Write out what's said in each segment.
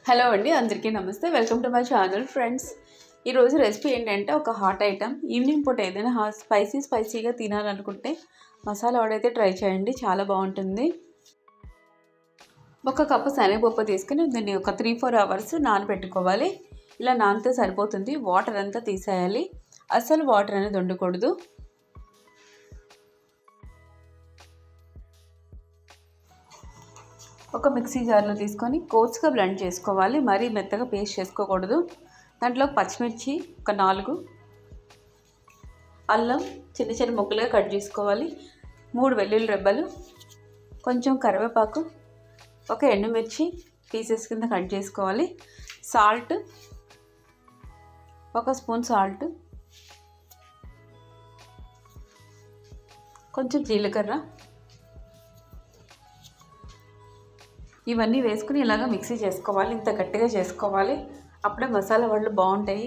hello అండి అందరికీ నమస్తే welcome to my channel friends ఈరోజు రెసిపీ ఏంటంటే ఒక హాట్ ఐటమ్ ఈవినింగ్ పూట ఏదైనా హా స్పైసీ స్పైసీగా తినాలనుకుంటే మసాలా వాడైతే ట్రై చేయండి చాలా బాగుంటుంది ఒక కప్పు శనగపప్పు తీసుకుని దీన్ని ఒక త్రీ ఫోర్ అవర్స్ నానబెట్టుకోవాలి ఇలా నానితే సరిపోతుంది వాటర్ అంతా తీసేయాలి అస్సలు వాటర్ అనేది ఉండకూడదు ఒక మిక్సీ జార్లో తీసుకొని కోర్స్గా బ్లెండ్ చేసుకోవాలి మరీ మెత్తగా పేస్ట్ చేసుకోకూడదు దాంట్లో పచ్చిమిర్చి ఒక నాలుగు అల్లం చిన్న చిన్న ముక్కలుగా కట్ చేసుకోవాలి మూడు వెల్లుల్లి రెబ్బలు కొంచెం కరివేపాకు ఒక ఎండుమిర్చి పీసెస్ కింద కట్ చేసుకోవాలి సాల్ట్ ఒక స్పూన్ సాల్ట్ కొంచెం జీలకర్ర ఇవన్నీ వేసుకుని ఇలాగ మిక్సీ చేసుకోవాలి ఇంత గట్టిగా చేసుకోవాలి అప్పుడే మసాలా వాళ్ళు బాగుంటాయి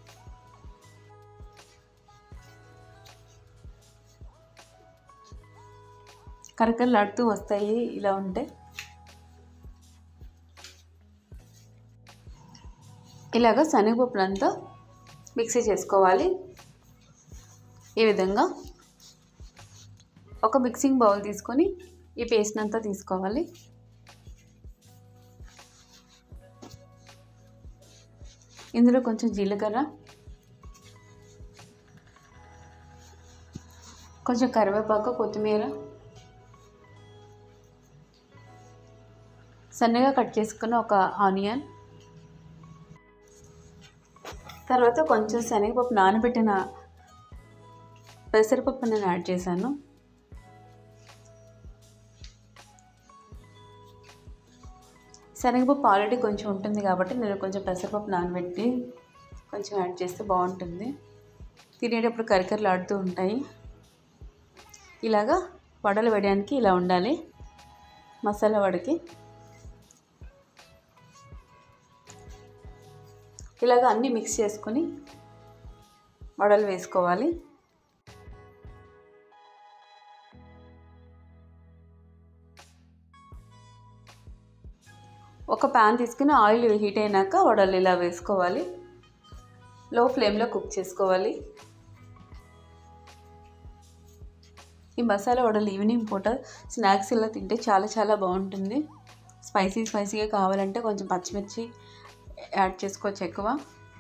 కరకరలాడుతూ వస్తాయి ఇలా ఉంటే ఇలాగ శనగపప్పులంతా మిక్సీ చేసుకోవాలి ఈ విధంగా ఒక మిక్సింగ్ బౌల్ తీసుకొని ఈ పేస్ట్ అంతా తీసుకోవాలి ఇందులో కొంచెం జీలకర్ర కొంచెం కరివేపాకు కొత్తిమీర సన్నగా కట్ చేసుకున్న ఒక ఆనియన్ తర్వాత కొంచెం శనగపప్పు నానబెట్టిన పెసరపప్పు నేను యాడ్ చేశాను శనగపప్పు ఆల్రెడీ కొంచెం ఉంటుంది కాబట్టి నేను కొంచెం పెసరపప్పు నానబెట్టి కొంచెం యాడ్ చేస్తే బాగుంటుంది తినేటప్పుడు కరికరలు ఆడుతూ ఉంటాయి ఇలాగా వడలు వేయడానికి ఇలా ఉండాలి మసాలా వడకి ఇలాగ అన్నీ మిక్స్ చేసుకొని వడలు వేసుకోవాలి ఒక ప్యాన్ తీసుకుని ఆయిల్ హీట్ అయినాక వడలు ఇలా వేసుకోవాలి లో ఫ్లేమ్లో కుక్ చేసుకోవాలి ఈ మసాలా వడలు ఈవినింగ్ పూట స్నాక్స్ ఇలా తింటే చాలా చాలా బాగుంటుంది స్పైసీ స్పైసీగా కావాలంటే కొంచెం పచ్చిమిర్చి యాడ్ చేసుకోవచ్చు ఎక్కువ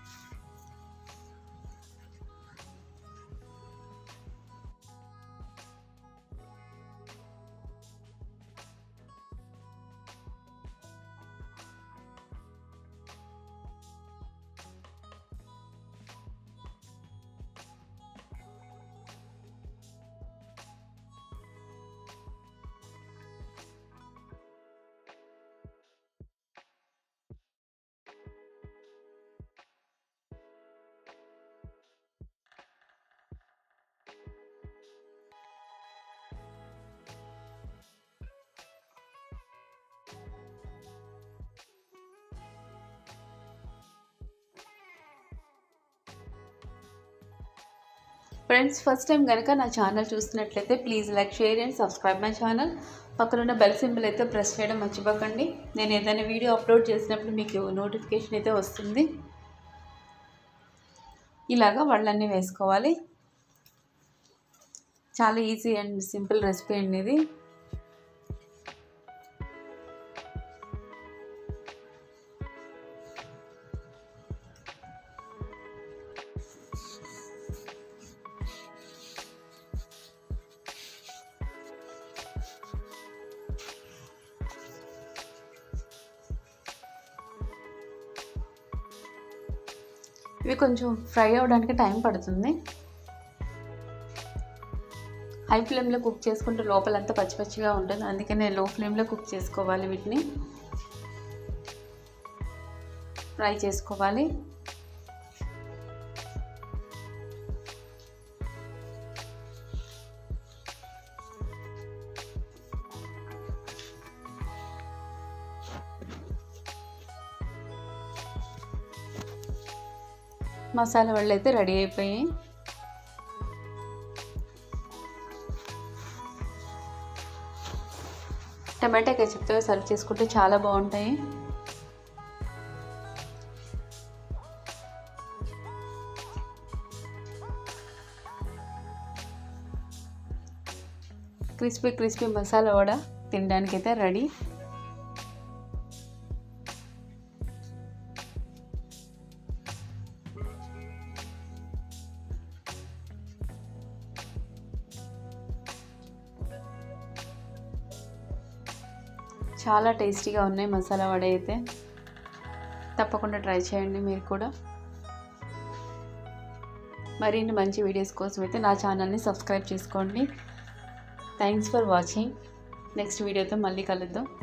ఫ్రెండ్స్ ఫస్ట్ టైం కనుక నా ఛానల్ చూస్తున్నట్లయితే please like share and subscribe my channel పక్కనున్న బెల్ సింబల్ అయితే ప్రెస్ చేయడం మర్చిపోకండి నేను ఏదైనా వీడియో అప్లోడ్ చేసినప్పుడు మీకు నోటిఫికేషన్ అయితే వస్తుంది ఇలాగా వాళ్ళన్నీ వేసుకోవాలి చాలా ఈజీ అండ్ సింపుల్ రెసిపీ అండి ఇది ఇవి కొంచెం ఫ్రై అవ్వడానికి టైం పడుతుంది హై ఫ్లేమ్లో కుక్ చేసుకుంటే లోపలంతా పచ్చి పచ్చిగా ఉంటుంది అందుకనే లో ఫ్లేమ్లో కుక్ చేసుకోవాలి వీటిని ఫ్రై చేసుకోవాలి మసాలా వాళ్ళు అయితే రెడీ అయిపోయాయి టమాటా కెచప్తో సర్వ్ చేసుకుంటే చాలా బాగుంటాయి క్రిస్పీ క్రిస్పీ మసాలా వడ తినడానికైతే రెడీ చాలా టేస్టీగా ఉన్నాయి మసాలా వడ అయితే తప్పకుండా ట్రై చేయండి మీరు కూడా మరిన్ని మంచి వీడియోస్ కోసం అయితే నా ఛానల్ని సబ్స్క్రైబ్ చేసుకోండి థ్యాంక్స్ ఫర్ వాచింగ్ నెక్స్ట్ వీడియోతో మళ్ళీ కలుద్దాం